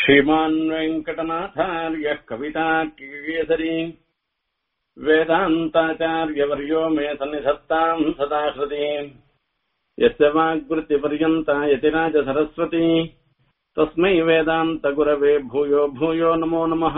श्रीमान् वेङ्कटनाथार्यः कविताकेसरी वेदान्ताचार्यवर्यो मे सन्निधत्ताम् सदा हृदि यस्य वाग्वृत्तिपर्यन्ता यतिराजसरस्वती तस्मै वेदान्तगुरवे भूयो भूयो नमो नमः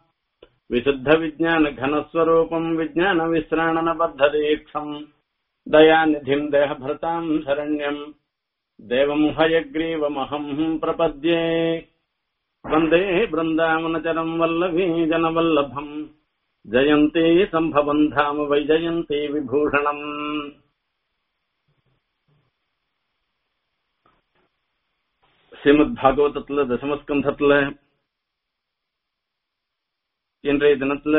विशुद्धविज्ञानघनस्वरूपम् विज्ञानविश्राणनबद्धदीक्षम् दयानिधिम् देहभृताम् शरण्यम् देवम् हयग्रीवमहम् प्रपद्ये वन्दे बृन्दावनचरम् वल्लभी जनवल्लभम् जयन्ती सम्भवम् धाम वैजयन्ती विभूषणम् ஸ்ரீமத் பாகவதத்துல தசமஸ்கந்தத்துல இன்றைய தினத்துல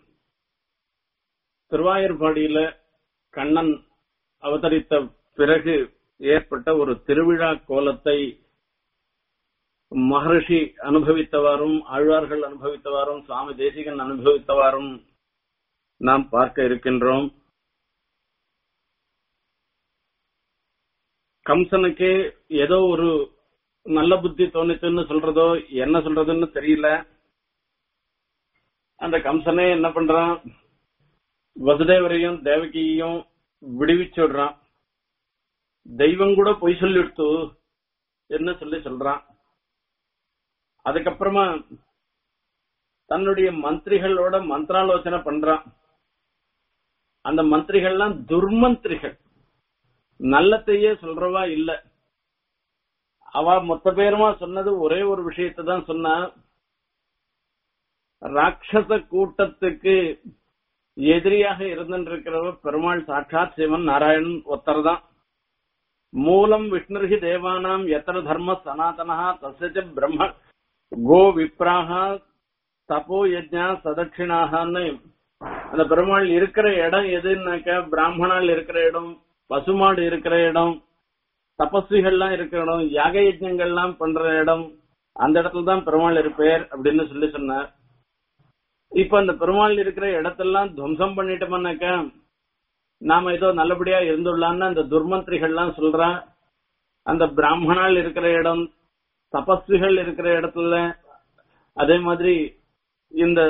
திருவாயூர்பாடியில கண்ணன் அவதரித்த பிறகு ஏற்பட்ட ஒரு திருவிழா கோலத்தை மகர்ஷி அனுபவித்தவாறும் ஆழ்வார்கள் அனுபவித்தவாறும் சுவாமி தேசிகன் அனுபவித்தவாறும் நாம் பார்க்க இருக்கின்றோம் கம்சனுக்கு ஏதோ ஒரு நல்ல புத்தி தோணித்துன்னு சொல்றதோ என்ன சொல்றதுன்னு தெரியல அந்த கம்சனே என்ன பண்றான் வசுதேவரையும் தேவகியையும் விடுவிச்சு விடுறான் தெய்வம் கூட பொய் சொல்லிடுத்து என்ன சொல்லி சொல்றான் அதுக்கப்புறமா தன்னுடைய மந்திரிகளோட மந்திராலோசனை பண்றான் அந்த மந்திரிகள்லாம் துர்மந்திரிகள் நல்லத்தையே சொல்றவா இல்ல அவ மொத்த பேருமா சொன்னது ஒரே ஒரு விஷயத்தை தான் சொன்னா ராட்சச கூட்டத்துக்கு எதிரியாக இருந்திருக்கிறவ பெருமாள் சாட்சாத் சிவன் நாராயணன் ஒத்தர் தான் மூலம் விஷ்ணுர்ஹி தேவானாம் எத்தனை தர்ம சனாதனா தசச்ச பிரம்ம கோ விப்ராக தபோ யஜ்ஞா சதட்சிணாகன்னு அந்த பெருமாள் இருக்கிற இடம் எதுன்னாக்க பிராமணால் இருக்கிற இடம் பசுமாடு இருக்கிற இடம் தபஸ்விகள்லாம் இருக்கிற இடம் யாக யஜ்ஞங்கள்லாம் பண்ற இடம் அந்த இடத்துல தான் பெருமாள் இருப்பேர் அப்படின்னு சொல்லி சொன்னார் இப்ப அந்த பெருமாள் இருக்கிற இடத்தெல்லாம் துவம்சம் பண்ணிட்டோம்னாக்க நாம ஏதோ நல்லபடியா இருந்துள்ளான்னு அந்த துர்மந்திரிகள்லாம் சொல்றா அந்த பிராமணால் இருக்கிற இடம் தபஸ்விகள் இருக்கிற இடத்துல அதே மாதிரி இந்த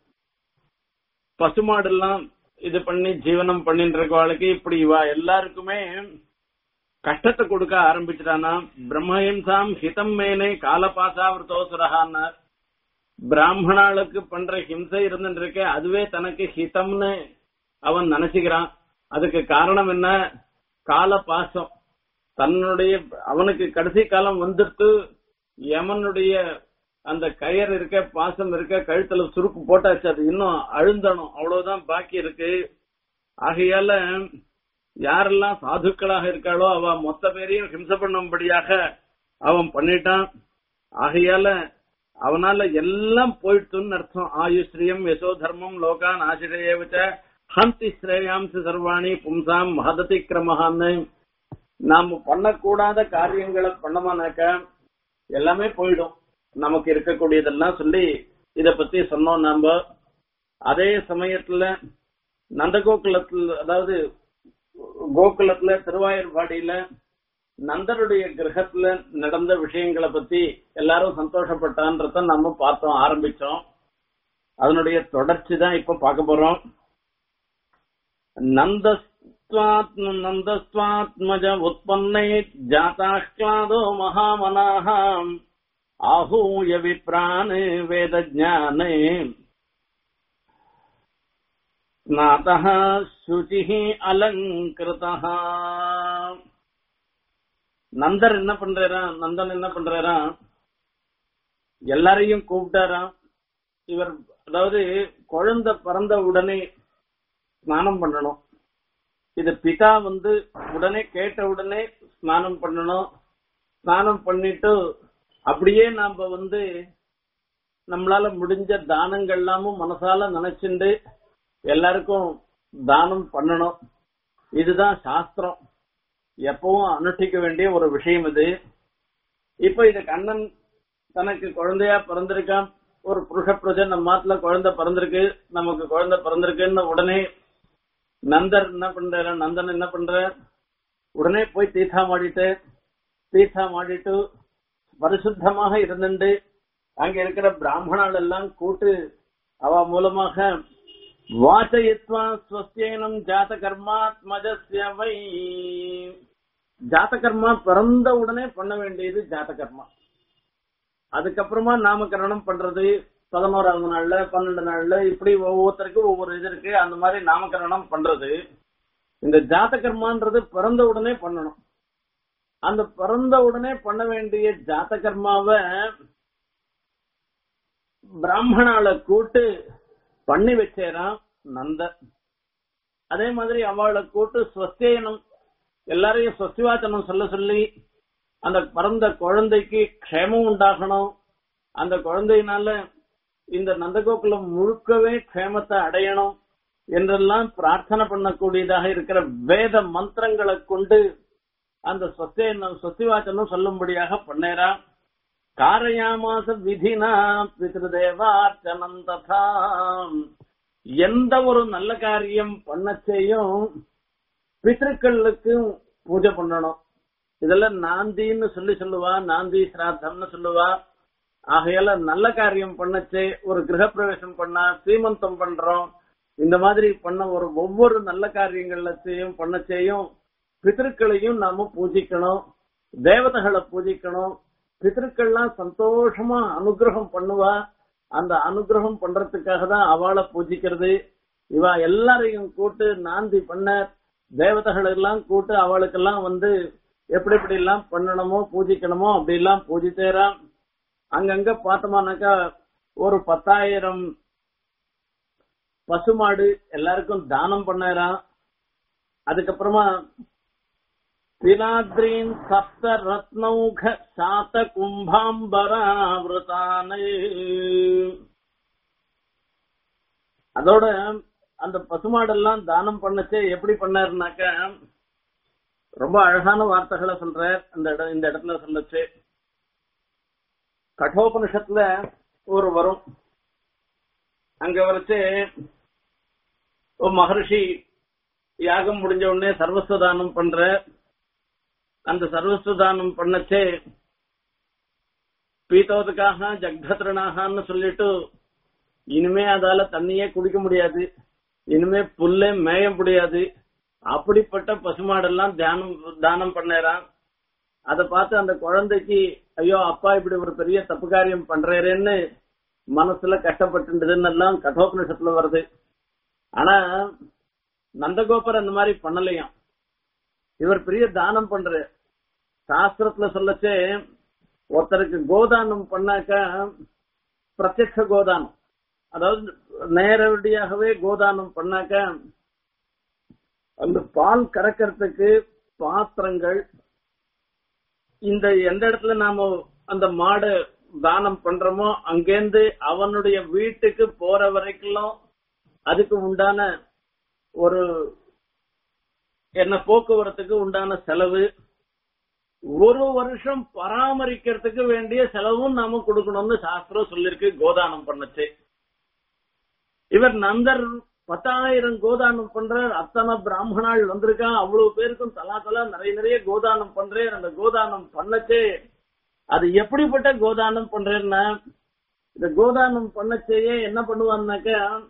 பசுமாடெல்லாம் இது பண்ணி ஜீவனம் பண்ணிட்டு இருக்கவாளுக்கு இப்படி இவா எல்லாருக்குமே கஷ்டத்தை கொடுக்க ஆரம்பிச்சிட்டானா பிரம்மஹிம்சாம் ஹிதம் மேனே காலபாசாவிரதோசுரஹான்னார் பிராமணாளுக்கு பண்ற ஹிம்சை இருந்துட்டு இருக்க அதுவே தனக்கு ஹிதம்னு அவன் நினைச்சுக்கிறான் அதுக்கு காரணம் என்ன கால பாசம் தன்னுடைய அவனுக்கு கடைசி காலம் வந்துட்டு யமனுடைய அந்த கயர் இருக்க பாசம் இருக்க கழுத்துல சுருக்கு போட்டாச்சு அது இன்னும் அழுந்தணும் அவ்வளவுதான் பாக்கி இருக்கு ஆகையால யாரெல்லாம் சாதுக்களாக இருக்காளோ அவ மொத்த பேரையும் ஹிம்சை பண்ணும்படியாக அவன் பண்ணிட்டான் ஆகையால அவனால எல்லாம் போயிட்டுன்னு அர்த்தம் ஆயுஸ்ரீயம் யசோதர்மம் லோகான் ஆசிரியவச்ச ஹந்தி ஸ்ரேயாம்சி சர்வாணி பும்சாம் மகததி கிரமஹான்னு நாம பண்ணக்கூடாத காரியங்களை பண்ணமானாக்க எல்லாமே போயிடும் நமக்கு இருக்கக்கூடியதெல்லாம் சொல்லி இத பத்தி சொன்னோம் நாம அதே சமயத்துல நந்தகோகுலத்துல அதாவது கோகுலத்துல திருவாயூர்பாடியில நந்தருடைய கிரகத்துல நடந்த விஷயங்களை பத்தி எல்லாரும் சந்தோஷப்பட்டான்றத நம்ம பார்த்தோம் ஆரம்பிச்சோம் அதனுடைய தொடர்ச்சி தான் இப்ப பார்க்க போறோம் நந்தஸ்வாத்ம நந்தஸ்வாத்மஜ உற்பன்னை ஜாதாஹ்லாதோ மகாமனாக आहूय विप्रान् वेदज्ञाने स्नातः शुचिः அலங்கிருதः நந்தர் என்ன பண்றாரா நந்தன் என்ன பண்றாரா எல்லாரையும் கூப்பிட்டாராம் இவர் அதாவது குழந்தை பிறந்த உடனே ஸ்நானம் பண்ணணும் இது பிதா வந்து உடனே கேட்ட உடனே ஸ்நானம் பண்ணணும் ஸ்நானம் பண்ணிட்டு அப்படியே நாம வந்து நம்மளால முடிஞ்ச தானங்கள் எல்லாமும் மனசால நினைச்சுண்டு எல்லாருக்கும் தானம் பண்ணணும் இதுதான் சாஸ்திரம் எப்பவும் அனுஷ்டிக்க வேண்டிய ஒரு விஷயம் இது இப்ப இது கண்ணன் தனக்கு குழந்தையா பிறந்திருக்கான் ஒரு புருஷ பிரஜை நம்ம மாட்டுல குழந்தை பிறந்திருக்கு நமக்கு குழந்தை பிறந்திருக்குன்னு உடனே நந்தர் என்ன பண்ற நந்தன் என்ன பண்ற உடனே போய் தீர்த்தா மாடிட்டு தீர்த்தா மாடிட்டு பரிசுத்தமாக இருந்துட்டு அங்க இருக்கிற பிராமணால் எல்லாம் கூட்டு அவ மூலமாக வாசயித்வா ஸ்வஸ்தேனம் ஜாத கர்மாத்மஜஸ்ய வை ஜாத கர்மா பிறந்த உடனே பண்ண வேண்டியது ஜாத கர்மா அதுக்கப்புறமா நாமகரணம் பண்றது பதினோராவது நாள்ல பன்னெண்டு நாள்ல இப்படி ஒவ்வொருத்தருக்கும் ஒவ்வொரு இது இருக்கு அந்த மாதிரி நாமகரணம் பண்றது இந்த ஜாத கர்மான்றது பிறந்த உடனே பண்ணணும் அந்த பிறந்த உடனே பண்ண வேண்டிய ஜாத கர்மாவை பிராமணால கூட்டு பண்ணி வச்சேரான் நந்த அதே மாதிரி அவளை கூட்டு ஸ்வஸ்தேனம் எல்லாரையும் ஸ்வஸ்திவாச்சனம் சொல்ல சொல்லி அந்த பிறந்த குழந்தைக்கு க்ஷேமம் உண்டாகணும் அந்த குழந்தையினால இந்த நந்தகோகுலம் முழுக்கவே க்ஷேமத்தை அடையணும் என்றெல்லாம் பிரார்த்தனை பண்ணக்கூடியதாக இருக்கிற வேத மந்திரங்களை கொண்டு அந்த ஸ்வஸ்தேனம் ஸ்வஸ்திவாச்சனம் சொல்லும்படியாக பண்ணேரா காரயாமாச விதினா பித்ருதேவார்ச்சனம் ததா எந்த ஒரு நல்ல காரியம் பண்ணச்சேயும் பித்ருக்களுக்கு பூஜை பண்ணணும் இதெல்லாம் நாந்தின்னு சொல்லி சொல்லுவா நாந்தி சிராத்தம்னு சொல்லுவா ஆகையால நல்ல காரியம் பண்ணச்சே ஒரு கிரகப்பிரவேசம் பண்ணா சீமந்தம் பண்றோம் இந்த மாதிரி பண்ண ஒரு ஒவ்வொரு நல்ல காரியங்கள்லத்தையும் பண்ணச்சேயும் பித்திருக்களையும் நாம பூஜிக்கணும் தேவதைகளை பூஜிக்கணும் பித்திருக்கள்லாம் சந்தோஷமா அனுகிரகம் பண்ணுவா அந்த அனுகிரகம் பண்றதுக்காக தான் அவளை பூஜிக்கிறது இவ எல்லாரையும் கூட்டு நாந்தி பண்ண தேவதைகள் எல்லாம் கூட்டு அவளுக்கெல்லாம் வந்து எப்படி எப்படி எல்லாம் பண்ணணுமோ பூஜிக்கணுமோ அப்படி எல்லாம் பூஜித்தேரா அங்கங்க பார்த்தோமானாக்கா ஒரு பத்தாயிரம் பசுமாடு எல்லாருக்கும் தானம் பண்ணாராம் அதுக்கப்புறமா திலாத்ரீன் சப்த ரத்னௌக சாத்த கும்பாம்பராவிரதானே அதோட அந்த பசுமாடெல்லாம் தானம் பண்ணச்சே எப்படி பண்ணாருனாக்க ரொம்ப அழகான வார்த்தைகளை சொல்றார் இந்த இடம் இந்த இடத்துல சொல்லச்சு கட்டோபனிஷத்துல ஒரு வரும் அங்க வரைச்சு ஒரு மகர்ஷி யாகம் முடிஞ்ச உடனே சர்வஸ்வ தானம் பண்ற அந்த சர்வஸ்வ தானம் பண்ணச்சே பீத்தோதுக்காக ஜக்தத்ரணாகன்னு சொல்லிட்டு இனிமே அதால தண்ணியே குடிக்க முடியாது இனிமே புல்லே மேய முடியாது அப்படிப்பட்ட பசுமாடெல்லாம் தியானம் தானம் பண்ணறான் அத பார்த்து அந்த குழந்தைக்கு ஐயோ அப்பா இப்படி ஒரு பெரிய தப்பு காரியம் பண்றேன்னு மனசுல கஷ்டப்பட்டுன்றதுன்னு எல்லாம் கட்டோபனிஷத்துல வருது ஆனா நந்தகோபர் அந்த மாதிரி பண்ணலையாம் இவர் பெரிய தானம் பண்ற சாஸ்திரத்துல சொல்லச்சே ஒருத்தருக்கு கோதானம் பண்ணாக்க பிரத்யட்ச கோதானம் அதாவது நேரடியாகவே கோதானம் பண்ணாக்க அந்த பால் கறக்கிறதுக்கு பாத்திரங்கள் இந்த எந்த இடத்துல நாம அந்த மாடு தானம் பண்றோமோ அங்கேருந்து அவனுடைய வீட்டுக்கு போற வரைக்கும் அதுக்கு உண்டான ஒரு என்ன போக்குவரத்துக்கு உண்டான செலவு ஒரு வருஷம் பராமரிக்கிறதுக்கு வேண்டிய செலவும் நாம கொடுக்கணும்னு சாஸ்திரம் சொல்லிருக்கு கோதானம் பண்ணச்சு இவர் நந்தர் பத்தாயிரம் கோதானம் பண்றார் அத்தனை பிராமணாள் வந்திருக்கான் அவ்வளவு பேருக்கும் தலா தலா நிறைய நிறைய கோதானம் பண்றேன் அந்த கோதானம் பண்ணச்சே அது எப்படிப்பட்ட கோதானம் பண்றேன்னா இந்த கோதானம் பண்ணச்சேயே என்ன பண்ணுவான்னாக்க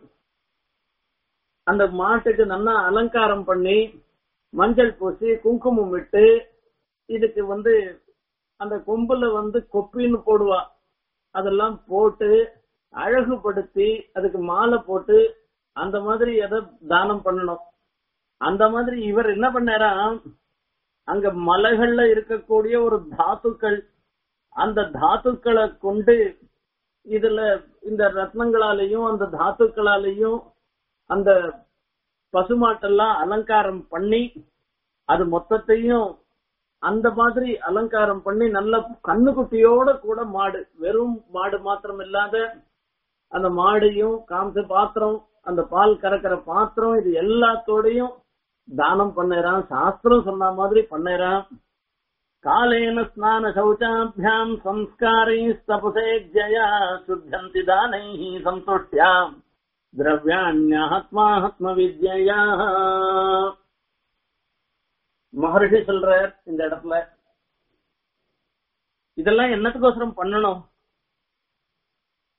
அந்த மாட்டுக்கு நல்லா அலங்காரம் பண்ணி மஞ்சள் பூசி குங்குமம் விட்டு இதுக்கு வந்து அந்த கொம்புல வந்து கொப்பின்னு போடுவா அதெல்லாம் போட்டு அழகுபடுத்தி அதுக்கு மாலை போட்டு அந்த மாதிரி எதை தானம் பண்ணணும் அந்த மாதிரி இவர் என்ன பண்ணாரா அங்க மலைகள்ல இருக்கக்கூடிய ஒரு தாத்துக்கள் அந்த தாத்துக்களை கொண்டு இதுல இந்த ரத்னங்களாலையும் அந்த தாத்துக்களாலையும் அந்த பசுமாட்டெல்லாம் அலங்காரம் பண்ணி அது மொத்தத்தையும் அந்த மாதிரி அலங்காரம் பண்ணி நல்ல கண்ணுக்குட்டியோட கூட மாடு வெறும் மாடு மாத்திரம் இல்லாத அந்த மாடையும் காமிச்ச பாத்திரம் அந்த பால் கறக்கிற பாத்திரம் இது எல்லாத்தோடையும் தானம் பண்ணறான் சாஸ்திரம் சொன்ன மாதிரி பண்ணறான் காலேன ஸ்நான சௌச்சாபியாம் சம்ஸ்காரை தபசே ஜயா சுத்தந்தி தானை சந்துஷ்டியாம் திரவியாண்யாத்மாத்ம வித்யா மகர்ஷி சொல்றார் இந்த இடத்துல இதெல்லாம் என்னத்துக்கோசரம் பண்ணணும்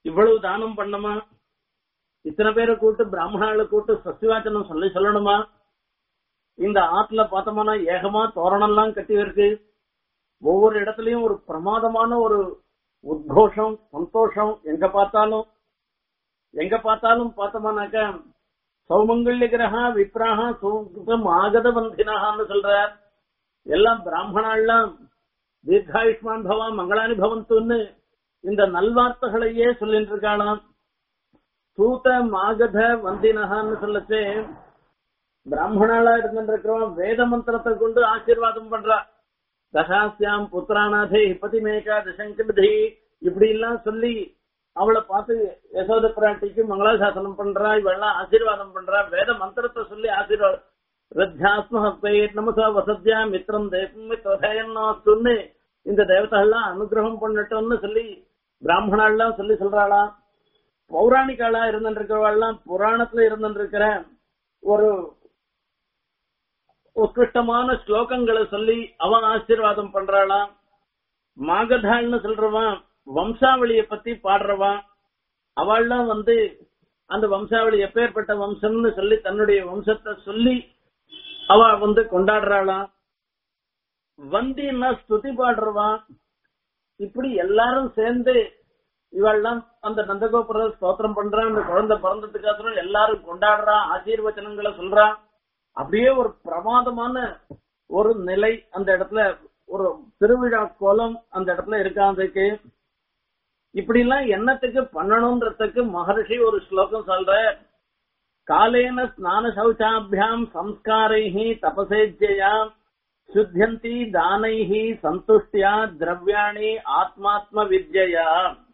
இவ்வளவு தானம் பண்ணமா இத்தனை பேரை கூட்டு பிராமணால கூட்டு சசிவாச்சனம் சொல்லி சொல்லணுமா இந்த ஆத்துல பார்த்தோம்னா ஏகமா தோரணம்லாம் கட்டி இருக்கு ஒவ்வொரு இடத்துலயும் ஒரு பிரமாதமான ஒரு உத்கோஷம் சந்தோஷம் எங்க பார்த்தாலும் எங்க பார்த்தாலும் பார்த்தோம்னாக்க சௌமங்கல்ய கிரகா விப்ராக சௌகம் ஆகத பந்தினான்னு சொல்றார் எல்லாம் பிராமணாலாம் தீர்காயுஷ்மான் பவா மங்களானி பவந்துன்னு இந்த நல்வார்த்தைகளையே சொல்லிட்டு இருக்காளாம் சூத மாகத வந்தினகான்னு சொல்லச்சே பிராமணாளா இருந்துருக்கிறவன் வேத மந்திரத்தை கொண்டு ஆசீர்வாதம் பண்றா தகாசியாம் புத்திராநாதே பதிமேகா தசங்கி இப்படி எல்லாம் சொல்லி அவளை பார்த்து யசோத பிராட்டிக்கு மங்களாசாசனம் பண்றா இவெல்லாம் ஆசீர்வாதம் பண்றா வேத மந்திரத்தை சொல்லி ஆசீர்வாதம் ரத்யாஸ்மஹப்பேர் நமசா வசத்யா மித்ரம் தேவம் சொன்னு இந்த தேவதைகள்லாம் அனுகிரகம் பண்ணட்டோம்னு சொல்லி பிராமணாலாம் சொல்லி சொல்றாளா பௌராணிகாளா இருந்துருக்கிறவாள்லாம் புராணத்துல இருந்துருக்கிற ஒரு உத்கிருஷ்டமான ஸ்லோகங்களை சொல்லி அவன் ஆசீர்வாதம் பண்றாளாம் மாகதாள்னு சொல்றவன் வம்சாவளிய பத்தி பாடுறவன் அவள்லாம் வந்து அந்த வம்சாவளி எப்பேற்பட்ட வம்சம்னு சொல்லி தன்னுடைய வம்சத்தை சொல்லி அவ வந்து கொண்டாடுறாளாம் வந்தின்னா ஸ்துதி பாடுறவான் இப்படி எல்லாரும் சேர்ந்து இவெல்லாம் அந்த நந்தகோபுர ஸ்தோத்திரம் பண்றான் அந்த குழந்தை பிறந்ததுக்கு எல்லாரும் கொண்டாடுறான் ஆசீர்வச்சனங்களை சொல்றான் அப்படியே ஒரு பிரமாதமான ஒரு நிலை அந்த இடத்துல ஒரு திருவிழா கோலம் அந்த இடத்துல இருக்காதுக்கு இப்படி எல்லாம் என்னத்துக்கு பண்ணணும்ன்றதுக்கு மகர்ஷி ஒரு ஸ்லோகம் சொல்ற காலேன ஸ்நான சௌச்சாபியாம் சம்ஸ்காரைஹி தபசேஜ்யாம் சுத்தியந்தி தானைஹி சந்துஷ்டியா திரவியாணி ஆத்மாத்ம வித்யா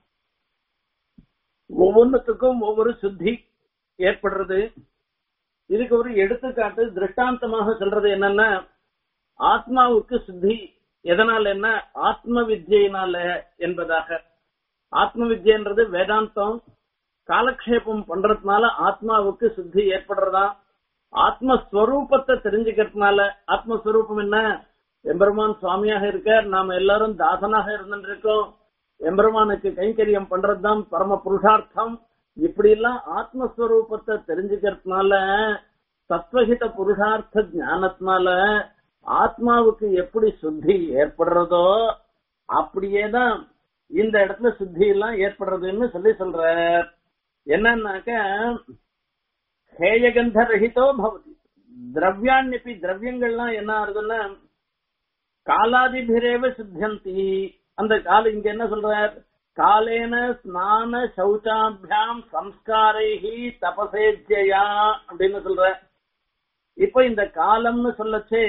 ஒவ்வொன்றுத்துக்கும் ஒவ்வொரு சுத்தி ஏற்படுறது இதுக்கு ஒரு எடுத்துக்காட்டு திருஷ்டாந்தமாக சொல்றது என்னன்னா ஆத்மாவுக்கு சுத்தி எதனால என்ன ஆத்ம வித்யினால என்பதாக ஆத்ம வித்யன்றது வேதாந்தம் காலக்ஷேபம் பண்றதுனால ஆத்மாவுக்கு சுத்தி ஏற்படுறதா ஆத்மஸ்வரூபத்தை தெரிஞ்சுக்கிறதுனால ஆத்மஸ்வரூபம் என்ன எம்பெருமான் சுவாமியாக இருக்க நாம எல்லாரும் தாசனாக இருந்துருக்கோம் எம்பெருமானுக்கு கைங்கரியம் பண்றதுதான் பரம புருஷார்த்தம் இப்படி எல்லாம் ஆத்மஸ்வரூபத்தை தெரிஞ்சுக்கிறதுனால தத்வஹித புருஷார்த்த ஞானத்தினால ஆத்மாவுக்கு எப்படி சுத்தி ஏற்படுறதோ அப்படியேதான் இந்த இடத்துல சுத்தி எல்லாம் ஏற்படுறதுன்னு சொல்லி சொல்ற என்னன்னாக்க ஹேயகந்த ரஹிதோ பவதி திரவியாண்யப்பி திரவியங்கள்லாம் என்ன ஆகுதுன்னா காலாதிபிரேவ சுத்தியந்தி அந்த கால இங்க என்ன சொல்றார் காலேன ஸ்நான சௌச்சாபியாம் சம்ஸ்காரைஹி தபசேஜ்யா அப்படின்னு சொல்ற இப்ப இந்த காலம்னு சொல்லச்சே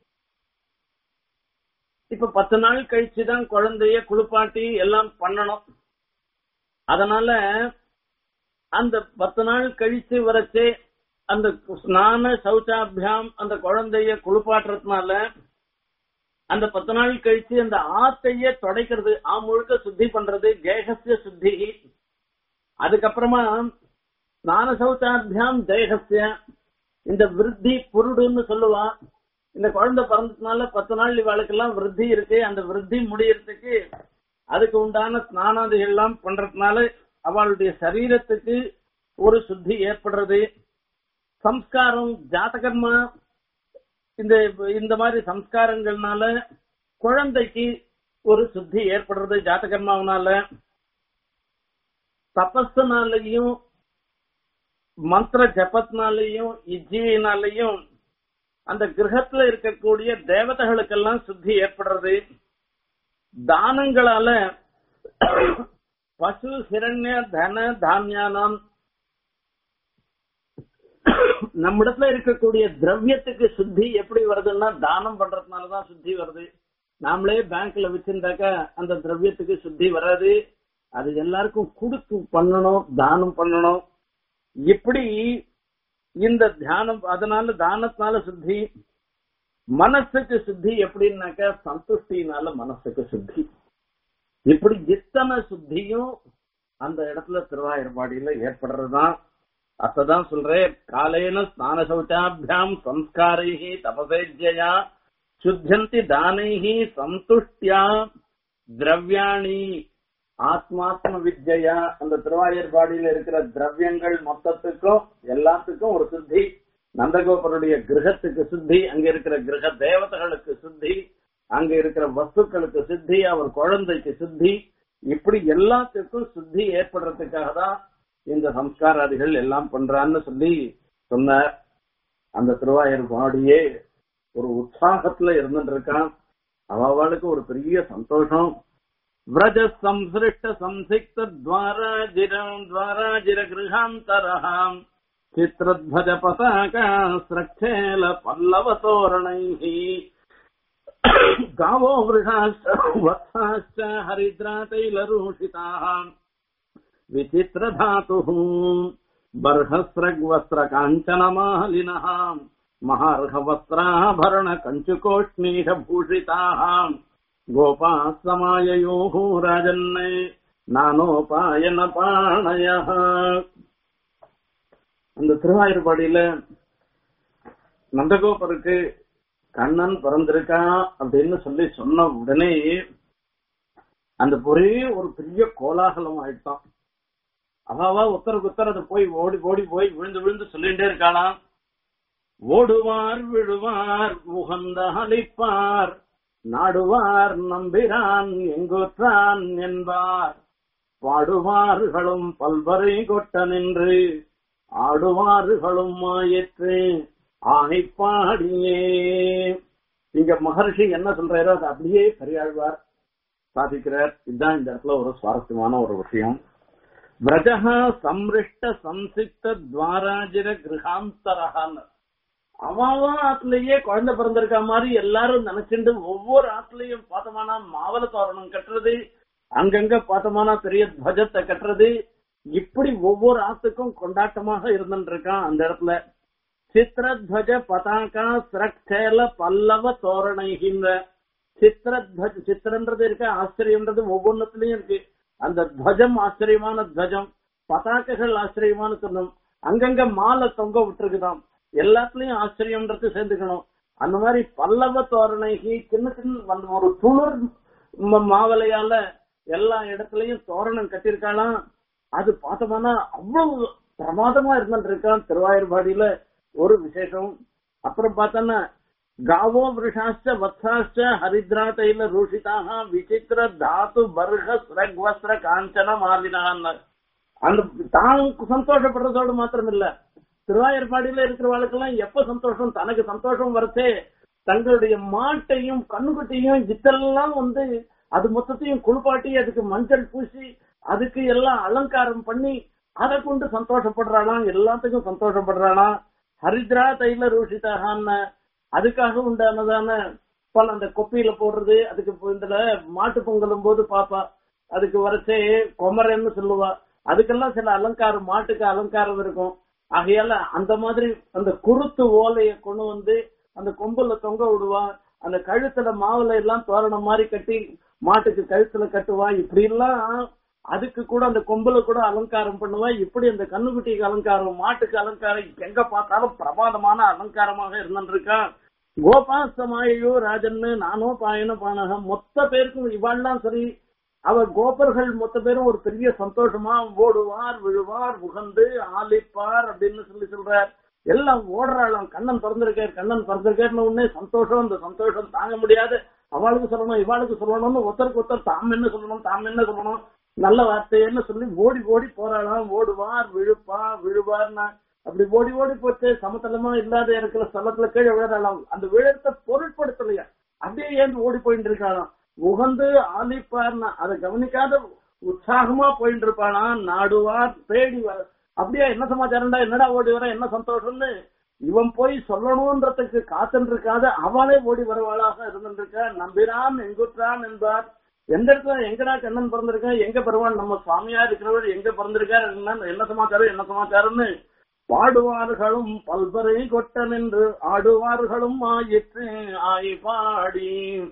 இப்ப பத்து நாள் கழிச்சுதான் குழந்தைய குளிப்பாட்டி எல்லாம் பண்ணணும் அதனால அந்த பத்து நாள் கழிச்சு வரச்சே அந்த ஸ்நான சௌச்சாபியாம் அந்த குழந்தைய குளிப்பாட்டுறதுனால அந்த பத்து நாள் கழிச்சு அந்த ஆத்தையே தொடைக்கிறது ஆ முழுக்க சுத்தி பண்றது தேகசிய சுத்தி அதுக்கப்புறமா ஸ்நான சௌச்சாபியாம் தேகசிய இந்த விருத்தி புருடுன்னு சொல்லுவா இந்த குழந்தை பிறந்ததுனால பத்து நாள் இவாளுக்கெல்லாம் விருத்தி இருக்கு அந்த விருத்தி முடியறதுக்கு அதுக்கு உண்டான ஸ்நானாதிகள் எல்லாம் பண்றதுனால அவளுடைய சரீரத்துக்கு ஒரு சுத்தி ஏற்படுறது சம்ஸ்காரம் ஜாதகர்மா இந்த இந்த மாதிரி சம்ஸ்காரங்கள்னால குழந்தைக்கு ஒரு சுத்தி ஏற்படுறது ஜாதகர்மாவனால தபஸ்னாலையும் மந்திர ஜபத்தினாலையும் இஜ்ஜியினாலையும் அந்த கிரகத்துல இருக்கக்கூடிய தேவதைகளுக்கெல்லாம் சுத்தி ஏற்படுறது தானங்களால பசு ஹிரண்ய தன தானியானம் நம்மிடத்துல இருக்கக்கூடிய திரவியத்துக்கு சுத்தி எப்படி வருதுன்னா தானம் பண்றதுனாலதான் சுத்தி வருது நாமளே பேங்க்ல வச்சிருந்தாக்கா அந்த திரவியத்துக்கு சுத்தி வராது அது எல்லாருக்கும் கொடுத்து பண்ணணும் தானம் பண்ணணும் இப்படி இந்த தியானம் அதனால தானத்தினால சுத்தி மனசுக்கு சுத்தி எப்படின்னாக்கா சந்துஷ்டினால மனசுக்கு சுத்தி இப்படி இத்தனை சுத்தியும் அந்த இடத்துல திருவாயூர்பாடியில ஏற்படுறதுதான் அதான் சொல்றேன் காலேன ஸ்நான சௌச்சாபியாம் சம்ஸ்காரைஹி தபசேஜ்யா சுத்தியந்தி தானைஹி சந்துஷ்டியா திரவியாணி ஆத்மாத்ம வித்யா அந்த திருவாயூர்பாடியில இருக்கிற திரவியங்கள் மொத்தத்துக்கும் எல்லாத்துக்கும் ஒரு சித்தி நந்தகோபருடைய கிரகத்துக்கு சித்தி அங்க இருக்கிற கிரக தேவதைகளுக்கு சித்தி அங்க இருக்கிற வஸ்துக்களுக்கு சித்தி அவர் குழந்தைக்கு சித்தி இப்படி எல்லாத்துக்கும் சித்தி ஏற்படுறதுக்காக தான் இந்த சம்ஸ்காராதிகள் எல்லாம் பண்றான்னு சொல்லி சொன்னார் அந்த திருவாயூர்பாடியே ஒரு உற்சாகத்துல இருந்துட்டு இருக்கான் அவளுக்கு ஒரு பெரிய சந்தோஷம் व्रज संसृष्ट संसिक्त द्वाराजिरम् द्वाराजिर गृहान्तरहाम् चित्रध्वज पताका स्रक्षेल पल्लवतोरणैः गावो वृषाश्च वत्साश्च हरिद्रातैलरूषिताः विचित्रधातुः बर्हस्रग्वस्त्रकाञ्चनमालिनः महार्हवस्त्राभरण कञ्चुकोष्णीषभूषिताः गोपाः समाययोः राजन्ने நானோபாயன பாணய அந்த திருவாயூர்பாடியில நந்தகோபருக்கு கண்ணன் பிறந்திருக்கா அப்படின்னு சொல்லி சொன்ன உடனே அந்த ஒரே ஒரு பெரிய கோலாகலம் ஆயிட்டான் அவாவா உத்தருக்கு உத்தர அதை போய் ஓடி ஓடி போய் விழுந்து விழுந்து சொல்லிட்டே இருக்காளாம் ஓடுவார் விழுவார் முகந்த அளிப்பார் நாடுவார் நம்பிரான் எங்குற்றான் என்பார் பாடுவார்களும் பல்வரை கொட்ட நின்று ஆடுவார்களும் ஆயிற்று ஆணைப்பாடியே இங்க மகர்ஷி என்ன சொல்றாரோ அது அப்படியே பெரியாழ்வார் சாதிக்கிறார் இதுதான் இந்த இடத்துல ஒரு சுவாரஸ்யமான ஒரு விஷயம் விரஜகா சம்ரிஷ்ட சம்சிக்த துவாராஜிர கிரகாந்தரகான்னு அவாவா ஆத்துலயே குழந்தை பிறந்திருக்க மாதிரி எல்லாரும் நினைச்சுட்டு ஒவ்வொரு ஆத்துலயும் பார்த்தோம்னா மாவல தோரணம் கட்டுறது அங்கங்க பார்த்தோம்னா பெரிய துவஜத்தை கட்டுறது இப்படி ஒவ்வொரு ஆத்துக்கும் கொண்டாட்டமாக இருந்துட்டு இருக்கான் அந்த இடத்துல சித்திரத்வஜ பதாகா சிரக்ஷேல பல்லவ தோரணைகின்ற சித்திரத்வஜ சித்திரன்றது இருக்கு ஆச்சரியம்ன்றது ஒவ்வொன்றுலயும் இருக்கு அந்த துவஜம் ஆச்சரியமான துவஜம் பதாகைகள் ஆச்சரியமான சொன்னோம் அங்கங்க மாலை தொங்க விட்டுருக்குதாம் எல்லாத்துலயும் ஆச்சரியம்ன்றது சேர்ந்துக்கணும் அந்த மாதிரி பல்லவ தோரணைக்கு சின்ன சின்ன அந்த ஒரு துளிர் ம- மாவலையால எல்லா இடத்துலயும் தோரணம் கட்டியிருக்காளாம் அது பார்த்தோம்னா அவ்வளவு பிரமாதமா இருந்துட்டு இருக்கான் திருவாயூர்பாடியில ஒரு விசேஷம் அப்புறம் பார்த்தோன்னா காவோ விருஷாச்ச வத்சாச்ச ஹரித்ரா தைல ரூஷிதாக விசித்திர தாத்து பர்ஹ ஸ்ரக்வஸ்திர காஞ்சன மாலினான்னு அந்த தான் சந்தோஷப்படுறதோடு மாத்திரம் இல்ல திருவாயூர்பாடியில இருக்கிறவளுக்கெல்லாம் எப்ப சந்தோஷம் தனக்கு சந்தோஷம் வரச்சே தங்களுடைய மாட்டையும் கண்ணுக்குட்டியும் இதெல்லாம் வந்து அது மொத்தத்தையும் குளிப்பாட்டி அதுக்கு மஞ்சள் பூசி அதுக்கு எல்லாம் அலங்காரம் பண்ணி அதை கொண்டு சந்தோஷப்படுறாளாம் எல்லாத்துக்கும் சந்தோஷப்படுறாளாம் ஹரித்ரா தைல ரூஷிதாகான்னு அதுக்காக உண்டானதான பல அந்த கொப்பியில போடுறது அதுக்கு இப்ப இதுல மாட்டு பொங்கலும் போது பாப்பா அதுக்கு வரைச்சே கொமரன்னு சொல்லுவா அதுக்கெல்லாம் சில அலங்காரம் மாட்டுக்கு அலங்காரம் இருக்கும் ஆகையால அந்த மாதிரி அந்த குருத்து ஓலைய கொண்டு வந்து அந்த கொம்புல தொங்க விடுவா அந்த கழுத்துல மாவுல எல்லாம் தோரணம் மாதிரி கட்டி மாட்டுக்கு கழுத்துல கட்டுவா இப்படி எல்லாம் அதுக்கு கூட அந்த கொம்புல கூட அலங்காரம் பண்ணுவா இப்படி அந்த கண்ணுக்குட்டிக்கு அலங்காரம் மாட்டுக்கு அலங்காரம் எங்க பார்த்தாலும் பிரமாதமான அலங்காரமாக இருந்துருக்கா கோபாசமாயோ ராஜன்னு நானோ பாயன பானகம் மொத்த பேருக்கும் இவாள்லாம் சரி அவ கோபர்கள் மொத்த பேரும் ஒரு பெரிய சந்தோஷமா ஓடுவார் விழுவார் உகந்து ஆலிப்பார் அப்படின்னு சொல்லி சொல்றார் எல்லாம் ஓடுறாளாம் கண்ணன் பிறந்திருக்கார் கண்ணன் பிறந்திருக்காருன்னு உடனே சந்தோஷம் அந்த சந்தோஷம் தாங்க முடியாது அவளுக்கு சொல்லணும் இவாளுக்கு சொல்லணும்னு ஒருத்தருக்கு ஒருத்தர் தாம் என்ன சொல்லணும் தாம் என்ன சொல்லணும் நல்ல வார்த்தைன்னு சொல்லி ஓடி ஓடி போறாளாம் ஓடுவார் விழுப்பா விழுவார்னா அப்படி ஓடி ஓடி போச்சு சமதளமா இல்லாத இருக்கிற ஸ்தலத்துல கீழே விழுறாளாம் அந்த விழத்தை பொருட்படுத்தலையா அப்படியே ஏந்து ஓடி போயிட்டு இருக்காளாம் உகந்து ஆலிப்பார்னா அதை கவனிக்காத உற்சாகமா போயிட்டு இருப்பாளாம் நாடுவார் தேடி வர அப்படியே என்ன சமாச்சாரம்டா என்னடா ஓடி வர என்ன சந்தோஷம்னு இவன் போய் சொல்லணும்ன்றதுக்கு காத்துட்டு இருக்காத அவளே ஓடி வருவாளாக இருந்துருக்க நம்பிரான் எங்குற்றான் என்பார் எந்த இடத்துல எங்கடா கண்ணன் பிறந்திருக்கான் எங்க பெறுவான் நம்ம சுவாமியா இருக்கிறவர் எங்க பிறந்திருக்காரு என்ன என்ன சமாச்சாரம் என்ன சமாச்சாரம்னு பாடுவார்களும் பல்வரை கொட்ட நின்று ஆடுவார்களும் ஆயிற்று ஆய் பாடி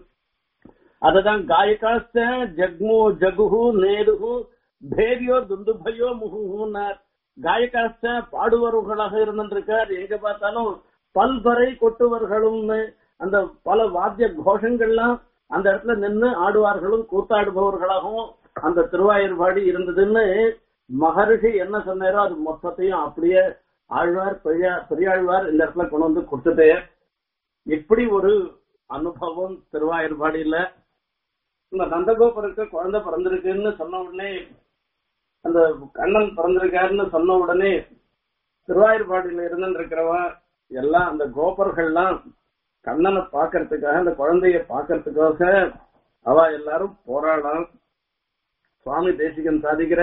அததான் காயகாஸ்த ஜக்மு ஜகுஹு நேருஹு பேரியோ துந்துபயோ முகுனார் காயகாஸ்த பாடுவர்களாக இருந்திருக்கார் எங்க பார்த்தாலும் பல்வரை கொட்டுவர்களும் அந்த பல வாத்திய கோஷங்கள்லாம் அந்த இடத்துல நின்று ஆடுவார்களும் கூத்தாடுபவர்களாகவும் அந்த திருவாயூர்பாடி இருந்ததுன்னு மகரிஷி என்ன சொன்னாரோ அது மொத்தத்தையும் அப்படியே ஆழ்வார் பெரியா பெரியாழ்வார் இந்த இடத்துல கொண்டு வந்து கொடுத்துட்டே இப்படி ஒரு அனுபவம் திருவாயூர்பாடியில இந்த நந்தகோபுருக்கு குழந்தை பிறந்திருக்குன்னு சொன்ன உடனே அந்த கண்ணன் பிறந்திருக்காருன்னு சொன்ன உடனே திருவாயூர்பாடியில இருந்துட்டு இருக்கிறவன் எல்லாம் அந்த கோபர்கள்லாம் கண்ணனை பாக்குறதுக்காக அந்த குழந்தைய பாக்குறதுக்காக அவ எல்லாரும் போராடாம் சுவாமி தேசிகன் சாதிக்கிற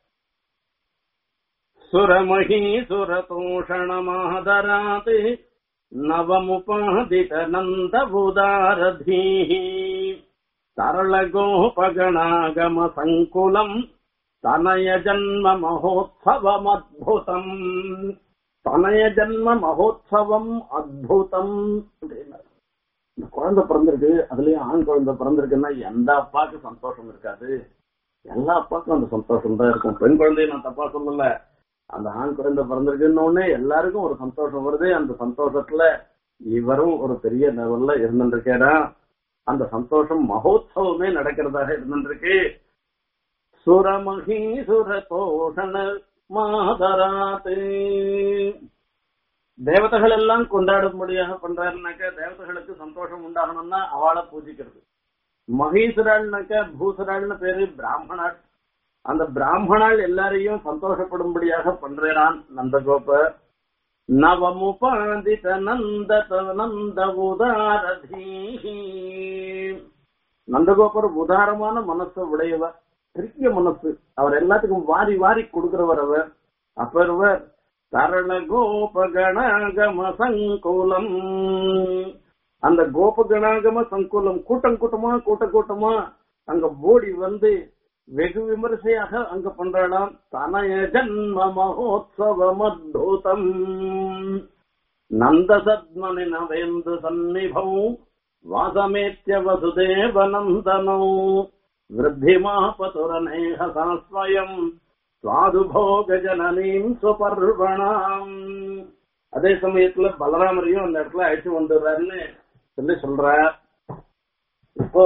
சுரமகி சுரதூஷண மாதராத் நவமுபாதித நந்த உதாரதீஹி தரளகோபகணாகம சங்குலம் தனய ஜன்ம மகோத்சவம் தனய ஜன்ம மகோத்சவம் அத்புதம் அப்படின்னாரு இந்த குழந்தை பிறந்திருக்கு அதுலயும் ஆண் குழந்தை பிறந்திருக்குன்னா எந்த அப்பாவுக்கு சந்தோஷம் இருக்காது எல்லா அப்பாவுக்கும் அந்த சந்தோஷம் தான் இருக்கும் பெண் குழந்தைய நான் தப்பா சொல்லல அந்த ஆண் குழந்தை பிறந்திருக்குன்னு உடனே எல்லாருக்கும் ஒரு சந்தோஷம் வருது அந்த சந்தோஷத்துல இவரும் ஒரு பெரிய லெவல்ல இருந்துருக்கேடா அந்த சந்தோஷம் மகோத்சவமே நடக்கிறதாக இருந்துருக்கு சுரமகி சுரதோஷண மாதராத்து தேவதைகள் எல்லாம் கொண்டாடும்படியாக பண்றாருனாக்க தேவதைகளுக்கு சந்தோஷம் உண்டாகணும்னா அவளை பூஜிக்கிறது மகீசுராள்னாக்க பூசுராள்னு பேரு பிராமணாள் அந்த பிராமணாள் எல்லாரையும் சந்தோஷப்படும்படியாக பண்றான் நந்தகோப நவமுபாதித நந்த நந்த உதாரதீஹி நந்தகோபர் உதாரமான மனசு உடையவர் பெரிய மனசு அவர் எல்லாத்துக்கும் வாரி வாரி கொடுக்கிறவர் அவர் அப்பவர் தரண கோபகணாகம சங்குலம் அந்த கோபகணாகம சங்குலம் கூட்டம் கூட்டமா கூட்ட கூட்டமா அங்க ஓடி வந்து வெகு விமரிசையாக அங்க பண்றாளாம் தனய ஜன்ம மகோத்சவம் அத்புதம் நந்தசத்மனி நவேந்து சந்நிபௌ வாசமேத்ய வசுதேவ நந்தனோ விருத்திமாபதுரநேக சாஸ்வயம் சுவாதுபோக ஜனனீம் சுபர்வணாம் அதே சமயத்துல பலராமரையும் அந்த இடத்துல அழைச்சு வந்துடுறாருன்னு சொல்லி சொல்ற இப்போ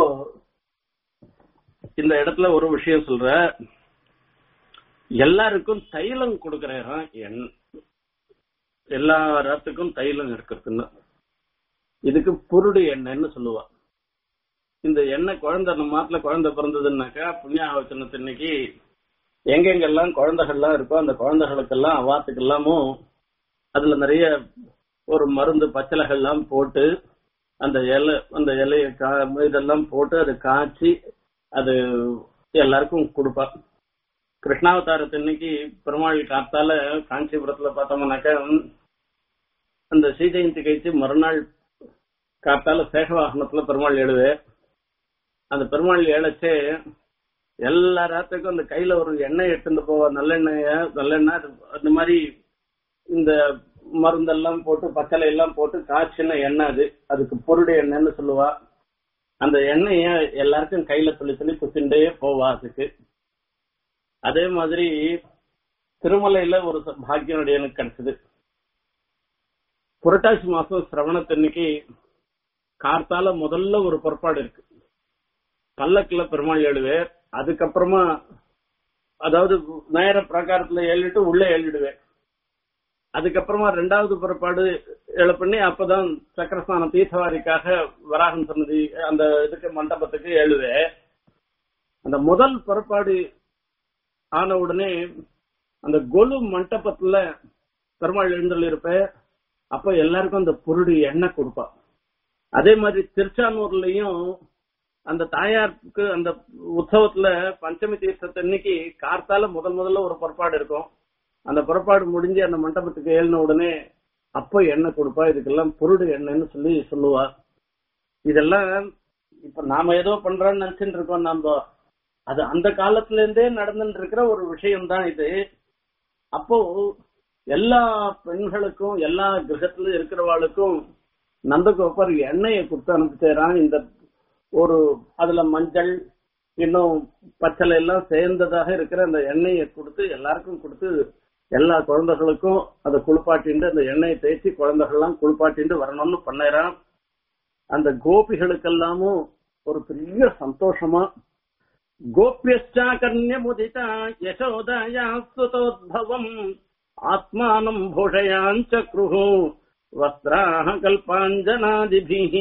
இந்த இடத்துல ஒரு விஷயம் சொல்ற எல்லாருக்கும் தைலம் கொடுக்கறேன் எண் எல்லா ரத்துக்கும் தைலம் இருக்கிறதுன்னு இதுக்கு புருடு எண்ணெய்ன்னு சொல்லுவா இந்த எண்ணெய் குழந்தை நம்ம மாட்டுல குழந்தை பிறந்ததுன்னாக்கா புண்ணியாவச்சனத்தன்னைக்கு எங்கெங்கெல்லாம் குழந்தைகள்லாம் இருக்கோ அந்த குழந்தைகளுக்கெல்லாம் அவாத்துக்கு எல்லாமும் அதுல நிறைய ஒரு மருந்து பச்சளைகள்லாம் போட்டு அந்த இலை அந்த இலைய கா இதெல்லாம் போட்டு அதை காய்ச்சி அது எல்லாருக்கும் கொடுப்பா கிருஷ்ணாவதாரத்தன்னைக்கு பெருமாள் காத்தால காஞ்சிபுரத்துல பார்த்தோம்னாக்கா அந்த ஸ்ரீஜெயந்தி கழிச்சு மறுநாள் காத்தால சேகவாகனத்துல பெருமாள் எழுது அந்த பெருமாள் ஏழச்சே எல்லா ராத்துக்கும் அந்த கையில ஒரு எண்ணெய் எடுத்துட்டு போவா நல்லெண்ணெய நல்லெண்ணெய் அது அந்த மாதிரி இந்த மருந்தெல்லாம் போட்டு பச்சளை எல்லாம் போட்டு காய்ச்சின எண்ணெய் அது அதுக்கு பொருடு எண்ணெய்னு சொல்லுவா அந்த எண்ணெய எல்லாருக்கும் கையில சொல்லி சொல்லி குத்திண்டே போவா அதுக்கு அதே மாதிரி திருமலையில ஒரு பாக்கியனுடைய எனக்கு கிடைச்சது புரட்டாசி மாசம் சிரவணத்தன்னைக்கு கார்த்தால முதல்ல ஒரு புறப்பாடு இருக்கு பல்லக்குல பெருமாள் எழுவேன் அதுக்கப்புறமா அதாவது நேர பிரகாரத்துல எழுதிட்டு உள்ள எழுதிடுவேன் அதுக்கப்புறமா ரெண்டாவது புறப்பாடு எழ பண்ணி அப்பதான் சக்கரஸ்தானம் தீர்த்தவாரிக்காக வராகன் சன்னதி அந்த இதுக்கு மண்டபத்துக்கு எழுவேன் அந்த முதல் புறப்பாடு ஆன உடனே அந்த கொலு மண்டபத்துல பெருமாள் எழுந்தல் இருப்பேன் அப்ப எல்லாருக்கும் அந்த பொருடு எண்ணெய் கொடுப்பா அதே மாதிரி திருச்சானூர்லயும் அந்த தாயாருக்கு அந்த உற்சவத்துல பஞ்சமி தீர்த்தத்தன்னைக்கு கார்த்தால முதல் முதல்ல ஒரு புறப்பாடு இருக்கும் அந்த புறப்பாடு முடிஞ்சு அந்த மண்டபத்துக்கு ஏழின உடனே அப்ப எண்ணெய் கொடுப்பா இதுக்கெல்லாம் பொருடு எண்ணெய்னு சொல்லி சொல்லுவா இதெல்லாம் இப்ப நாம ஏதோ பண்றோம்னு நினைச்சுட்டு இருக்கோம் நாம அது அந்த காலத்துல இருந்தே நடந்துட்டு இருக்கிற ஒரு விஷயம் தான் இது அப்போ எல்லா பெண்களுக்கும் எல்லா கிரகத்துல இருக்கிறவாளுக்கும் நந்தகோபர் எண்ணெயை கொடுத்து அனுப்பிச்சாரான் இந்த ஒரு அதுல மஞ்சள் இன்னும் பச்சளை எல்லாம் சேர்ந்ததாக இருக்கிற அந்த எண்ணெயை கொடுத்து எல்லாருக்கும் கொடுத்து எல்லா குழந்தைகளுக்கும் அதை குளிப்பாட்டிண்டு அந்த எண்ணெயை தேய்ச்சி குழந்தைகள்லாம் குளிப்பாட்டிண்டு வரணும்னு பண்ணறான் அந்த கோபிகளுக்கெல்லாமும் ஒரு பெரிய சந்தோஷமா गोप्यश्चाकर्ण्यमुदिता यशोदयाः सुतोद्भवम् आत्मानम् भूषयाञ्चक्रुः वस्त्राः कल्पाञ्जनादिभिः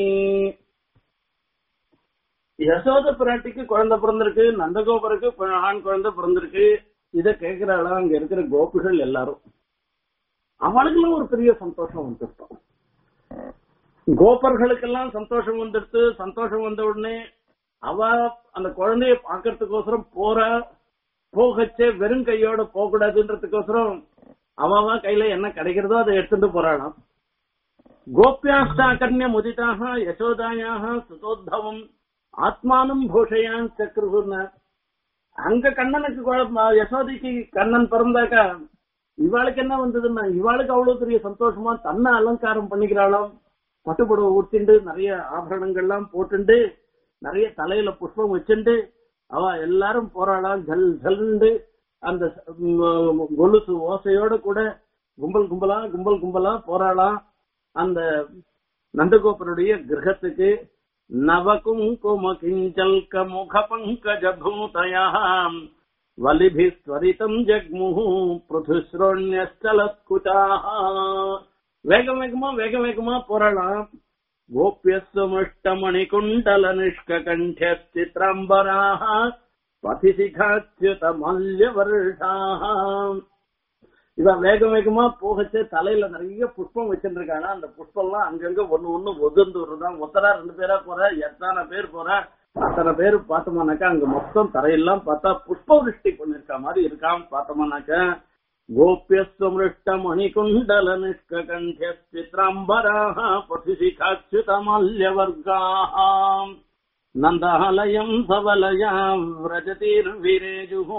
யசோத பிராட்டிக்கு குழந்தை பிறந்திருக்கு நந்தகோபருக்கு ப- ஆண் குழந்தை பிறந்திருக்கு இத கேக்குறாளா அங்க இருக்கிற கோபிகள் எல்லாரும் அவளுக்குலாம் ஒரு பெரிய சந்தோஷம் வந்துருக்கும் கோபர்களுக்கெல்லாம் சந்தோஷம் வந்துடுத்து சந்தோஷம் வந்த உடனே அவ அந்த குழந்தைய பாக்குறதுக்கோசரம் போற போகச்சே வெறும் கையோட போக கூடாதுன்றதுக்கோசரம் அவ கையில என்ன கிடைக்கிறதோ அதை எடுத்துட்டு போறாளாம் கோபியாஷ்டாகர்ணிய முதிதாக யசோதாயாக சுதோத்தவம் ஆத்மானம் பூஷையான் சக்கருன்னு அங்க கண்ணனுக்கு குழப்ப- யசோதைக்கு கண்ணன் பிறந்தாக்கா இவாளுக்கு என்ன வந்ததுன்னா இவாளுக்கு அவ்வளவு பெரிய சந்தோஷமா தன்னை அலங்காரம் பண்ணிக்கிறாளாம் பட்டுப்புடவை ஊத்திண்டு நிறைய ஆபரணங்கள்லாம் போட்டுண்டு நிறைய தலையில புஷ்பம் வச்சுண்டு அவ எல்லாரும் போறாளாம் ஜல் ஜல்ண்டு அந்த ம், கொலுசு ஓசையோட கூட கும்பல் கும்பலா கும்பல் கும்பலா போறாளாம் அந்த நந்தகோபருடைய கிரகத்துக்கு நவகும் குமகிஞ்சல்க முக பங்கஜ பூதயாம் வலிபிஸ்வரிதம் ஜக்முஹு பிருதுஸ்ரோண்யஸ்தலத்குட்டாः வேகம் வேகமா வேகம் வேகமா போறலாம் கோபியஸ்வமிஷ்டமணிகுண்டல நிஷ்ககண்ட சித்ராம்பராः பதிசிகாச்சுத மல்யவர்ஷாः இவ வேக வேகமா போகச்சு தலையில நிறைய புஷ்பம் வச்சிருக்காங்க அந்த புஷ்பம் எல்லாம் அங்கங்க ஒண்ணு ஒண்ணு ஒதுந்து வருதான் ஒத்தரா ரெண்டு பேரா போற எத்தனை பேர் போற அத்தனை பேர் பார்த்தோம்னாக்கா அங்க மொத்தம் தரையெல்லாம் பார்த்தா புஷ்ப விருஷ்டி பண்ணிருக்க மாதிரி இருக்காம் பார்த்தோம்னாக்கா கோபியஸ்வமிருஷ்ட மணிகுண்டல நிஷ்ககண்ட சித்ராம்பராக பதிசிகாச்சுதமல்யவர்காः நந்தாலயம் சவலயாம் விரஜதீர்விரேஜுः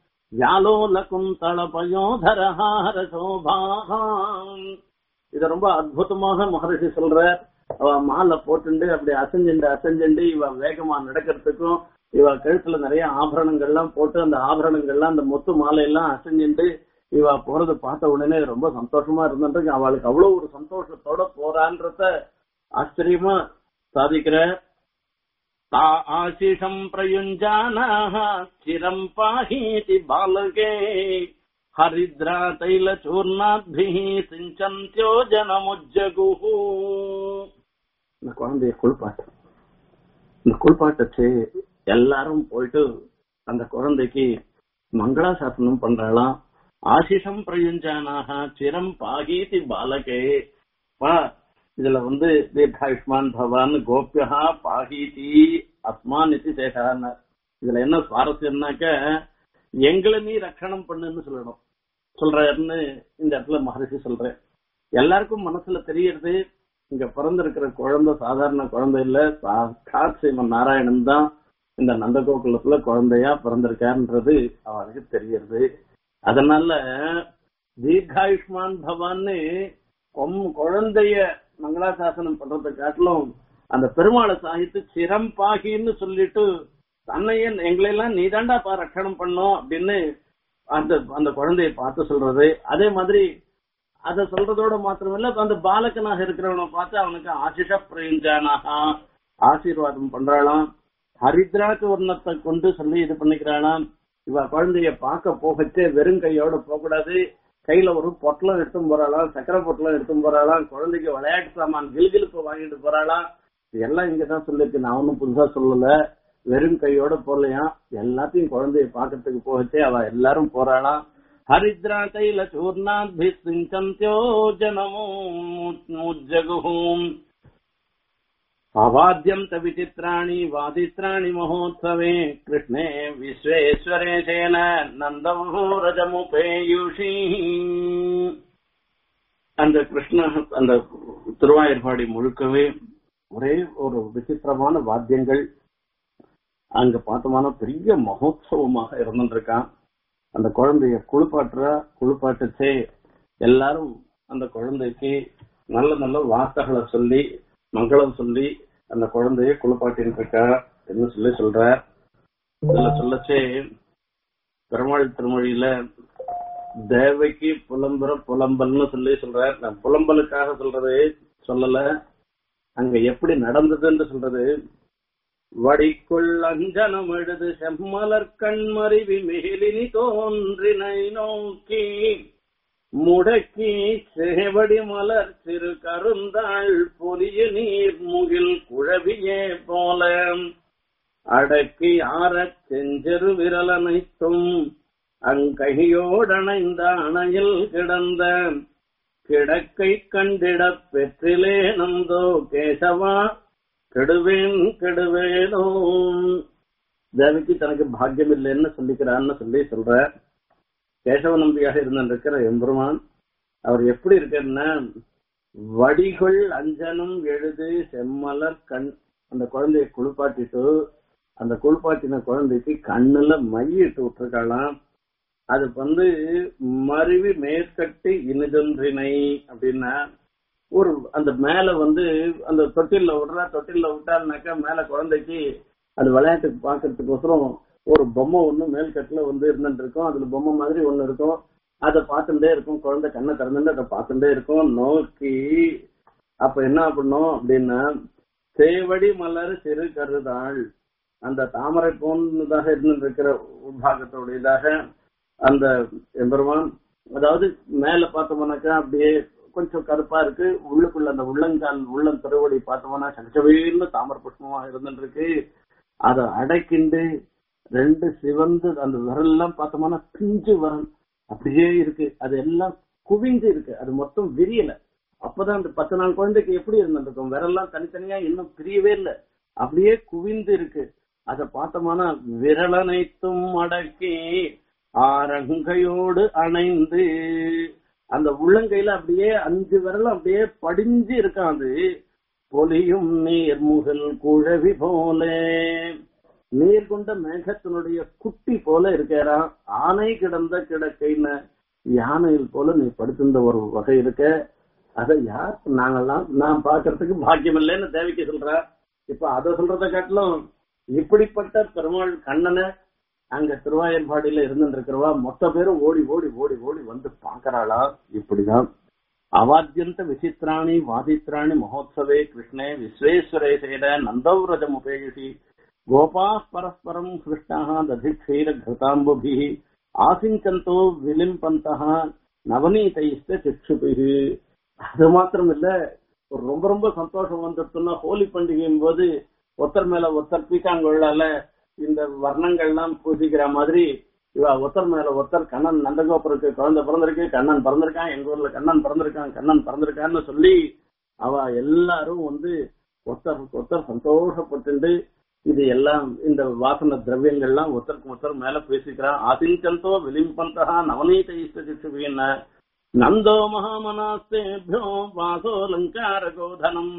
வியாலோலகுந்தளபயோதரஹார சோபாம் இத ரொம்ப அற்புதமாக மகரிஷி சொல்ற அவ மாலை போட்டுண்டு அப்படி அசைஞ்சுண்டு அசைஞ்சுண்டு இவ வேகமா நடக்கிறதுக்கும் இவ கழுத்துல நிறைய ஆபரணங்கள்லாம் போட்டு அந்த ஆபரணங்கள்லாம் அந்த முத்து மாலை எல்லாம் அசைஞ்சுண்டு இவ போறத பார்த்த உடனே ரொம்ப சந்தோஷமா இருந்துட்டு அவளுக்கு அவ்வளவு ஒரு சந்தோஷத்தோட போறான்றத ஆச்சரியமா சாதிக்கிற ता आशिषम् प्रयुञ्जानाः चिरम् पाहीति बालके हरिद्रातैलचूर्णाद्भिः सिञ्चन्त्यो जनमुज्जगुः இந்த குழந்தைய குளிப்பாட்டு இந்த குளிப்பாட்டச்சு எல்லாரும் போயிட்டு அந்த குழந்தைக்கு மங்களாசாசனம் பண்றாளாம் ஆசிஷம் பிரயுஞ்சானாக சிரம் பாகீதி பாலகே பா இதுல வந்து தீர்காயுஷ்மான் பவான் கோபியா பாகீதி அஸ்மான் நிதி சேகான்னு இதுல என்ன சுவாரஸ்யம்னாக்க எங்களை நீ ரட்சணம் பண்ணுன்னு சொல்லணும் சொல்றாருன்னு இந்த இடத்துல மகரிஷி சொல்றேன் எல்லாருக்கும் மனசுல தெரியறது இங்க பிறந்திருக்கிற குழந்தை சாதாரண குழந்தை இல்ல சாட்சாத் ஸ்ரீமன் நாராயணன் தான் இந்த நந்தகோகுலத்துல குழந்தையா பிறந்திருக்காருன்றது அவனுக்கு தெரியறது அதனால தீர்காயுஷ்மான் பவான்னு பொம் குழந்தைய மங்களாசாசனம் பண்றதை காட்டிலும் அந்த பெருமாளை சாகித்து சிரம் பாகின்னு சொல்லிட்டு தன்னையே எங்களையெல்லாம் நீதாண்டா பா ரட்சணம் பண்ணோம் அப்படின்னு அந்த அந்த குழந்தைய பார்த்து சொல்றது அதே மாதிரி அத சொல்றதோட மாத்திரமில்ல அந்த பாலகனாக இருக்கிறவனை பார்த்து அவனுக்கு ஆசிஷ பிரயுஞ்சானாக ஆசீர்வாதம் பண்றாளாம் ஹரித்ராக்கு வர்ணத்தை கொண்டு சொல்லி இது பண்ணிக்கிறாளாம் இவ குழந்தைய பார்க்க போகச்சே வெறும் கையோட போக கூடாது கையில ஒரு பொட்டலம் எடுத்தும் போறாளாம் சக்கரை பொட்டலம் எடுத்தும் போறாளாம் குழந்தைக்கு விளையாட்டு சாமான் கில்கிலுப்பு வாங்கிட்டு போறாளாம் எல்லாம் இங்கதான் சொல்லிருக்கு நான் ஒன்னும் புதுசா சொல்லல வெறும் கையோட போகலையாம் எல்லாத்தையும் குழந்தைய பாக்கிறதுக்கு போகச்சே அவ எல்லாரும் போறாளாம் ஹரித்ரா தைல சூர்ணாத்பி சிஞ்சந்தியோ ஜனமுஜகுஹூம் அவாத்யந்த விசித்ராணி வாதித்ராணி மகோத்சவே கிருஷ்ணே விஸ்வேஸ்வரேஷேன நந்தமூரஜமுபேயுஷி அந்த கிருஷ்ண அந்த திருவாயூர்பாடி முழுக்கவே ஒரே ஒரு விசித்திரமான வாத்தியங்கள் அங்க பார்த்தோம்னா பெரிய மகோத்சவமாக இருந்துருக்கான் அந்த குழந்தைய குளிப்பாட்டுற குளிப்பாட்டுச்சே எல்லாரும் அந்த குழந்தைக்கு நல்ல நல்ல வார்த்தைகளை சொல்லி மங்களம் சொல்லி அந்த குழந்தைய குளிப்பாட்டின்னு இருக்கா என்று சொல்லி சொல்ற இதுல சொல்லச்சே பெருமாள் திருமொழியில தேவைக்கு புலம்புற புலம்பல்னு சொல்லி சொல்ற நான் புலம்பலுக்காக சொல்றது சொல்லல அங்க எப்படி நடந்ததுன்னு சொல்றது வடிக்குள் அஞ்சனம் எழுது செம்மலர் கண்மறிவி மேலினி தோன்றினை நோக்கி முடக்கி சேவடி மலர் சிறு கருந்தாள் பொலிய நீர் முகில் குழவியே போல அடக்கி ஆறச் செஞ்செரு விரலனைத்தும் அங்கையோடணைந்த அணையில் கிடந்த கிடக்கை கண்டிடப் பெற்றிலே நந்தோ கேசவா கெடுவேன் கெடுவேனோ தேவகி தனக்கு பாக்கியம் இல்லைன்னு சொல்லிக்கிறான்னு சொல்லி சொல்ற கேசவ நம்பியாக இருந்திருக்கிற எம்பெருமான் அவர் எப்படி இருக்காருன்னா வடிகள் அஞ்சனம் எழுது செம்மலர் கண் அந்த குழந்தைய குளிப்பாட்டிட்டு அந்த குளிப்பாட்டின குழந்தைக்கு கண்ணுல மையிட்டு விட்டுருக்காளாம் அது வந்து மருவி மேற்கட்டு இனிதொன்றினை அப்படின்னா ஒரு அந்த மேல வந்து அந்த தொட்டில்ல விடுறா தொட்டில்ல விட்டாருனாக்கா மேல குழந்தைக்கு அது விளையாட்டுக்கு பாக்குறதுக்கோசரம் ஒரு பொம்மை ஒண்ணு மேல்கட்டுல வந்து இருந்துட்டு இருக்கும் அதுல பொம்மை மாதிரி ஒண்ணு இருக்கும் அதை பார்த்துட்டே இருக்கும் குழந்தை கண்ணை திறந்துட்டு அதை பார்த்துட்டே இருக்கும் நோக்கி அப்ப என்ன பண்ணும் அப்படின்னா சேவடி மலர் சிறு கருதாள் அந்த தாமரை போன்றதாக இருந்துட்டு இருக்கிற உட்பாகத்தோடையதாக அந்த எம்பெருமான் அதாவது மேல பார்த்தோம்னாக்கா அப்படியே கொஞ்சம் கருப்பா இருக்கு உள்ளுக்குள்ள அந்த உள்ளங்கால் உள்ளம் திருவடி பார்த்தோம்னா சகச்சவேன்னு தாமரை புஷ்பமா இருந்துட்டு இருக்கு அதை அடைக்கிண்டு ரெண்டு சிவந்து அந்த விரல் எல்லாம் பார்த்தோம்னா பிஞ்சு விரல் அப்படியே இருக்கு அது எல்லாம் குவிஞ்சு இருக்கு அது மொத்தம் விரியல அப்பதான் அந்த பத்து நாள் குழந்தைக்கு எப்படி இருந்திருக்கும் விரல்லாம் தனித்தனியா இன்னும் பிரியவே இல்லை அப்படியே குவிந்து இருக்கு அதை பார்த்தோம்னா விரலனைத்தும் அடக்கி ஆரங்கையோடு அணைந்து அந்த உள்ளங்கையில அப்படியே அஞ்சு விரலும் அப்படியே படிஞ்சு இருக்கான் அது பொலியும் நீர்முகல் குழவி போல நீர் கொண்ட மேகத்தினுடைய குட்டி போல இருக்கிறான் ஆனை கிடந்த கிடக்கைன்னு யானையில் போல நீ படுத்திருந்த ஒரு வகை இருக்க அதை யார் நாங்கெல்லாம் நான் பாக்குறதுக்கு பாக்கியம் இல்லைன்னு தேவிக்கு சொல்ற இப்ப அதை சொல்றதை காட்டிலும் இப்படிப்பட்ட பெருமாள் கண்ணனை அங்க திருவாயன்பாடியில இருந்துட்டு இருக்கிறவா மொத்த பேரும் ஓடி ஓடி ஓடி ஓடி வந்து பாக்குறாளா இப்படிதான் அவாத்தியந்த விசித்திராணி வாதித்ராணி மகோத்சவே கிருஷ்ணே விஸ்வேஸ்வரே சேட நந்தௌரஜம் உபேயுஷி கோபா பரஸ்பரம் கிருஷ்ணா ததிக்ஷீர கிருதாம்புபி ஆசிஞ்சந்தோ விலிம்பந்தः நவநீதைஸ்த சிக்ஷுபிஹி அது மாத்திரம் இல்ல ஒரு ரொம்ப ரொம்ப சந்தோஷம் வந்துட்டுன்னா ஹோலி பண்டிகையும் போது ஒருத்தர் மேல ஒருத்தர் பீக்காங்கொள்ளால இந்த வர்ணங்கள்லாம் பூசிக்கிற மாதிரி இவ ஒருத்தர் மேல ஒருத்தர் கண்ணன் நந்தகோபுருக்கு குழந்தை பிறந்திருக்கு கண்ணன் பிறந்திருக்கான் எங்க ஊர்ல கண்ணன் பிறந்திருக்கான் கண்ணன் பிறந்திருக்கான்னு சொல்லி அவ எல்லாரும் வந்து ஒருத்தருக்கு ஒருத்தர் சந்தோஷப்பட்டு இது எல்லாம் இந்த வாசன திரவியங்கள்லாம் ஒருத்தருக்கு ஒருத்தர் மேல பேசிக்கிறான் ஆசிஞ்சந்தோ விலிம்பந்தா நவநீத இஷ்டிச்சுவீன நந்தோ மகாமனாஸ்தேபியோ வாசோலங்கார கோதனம்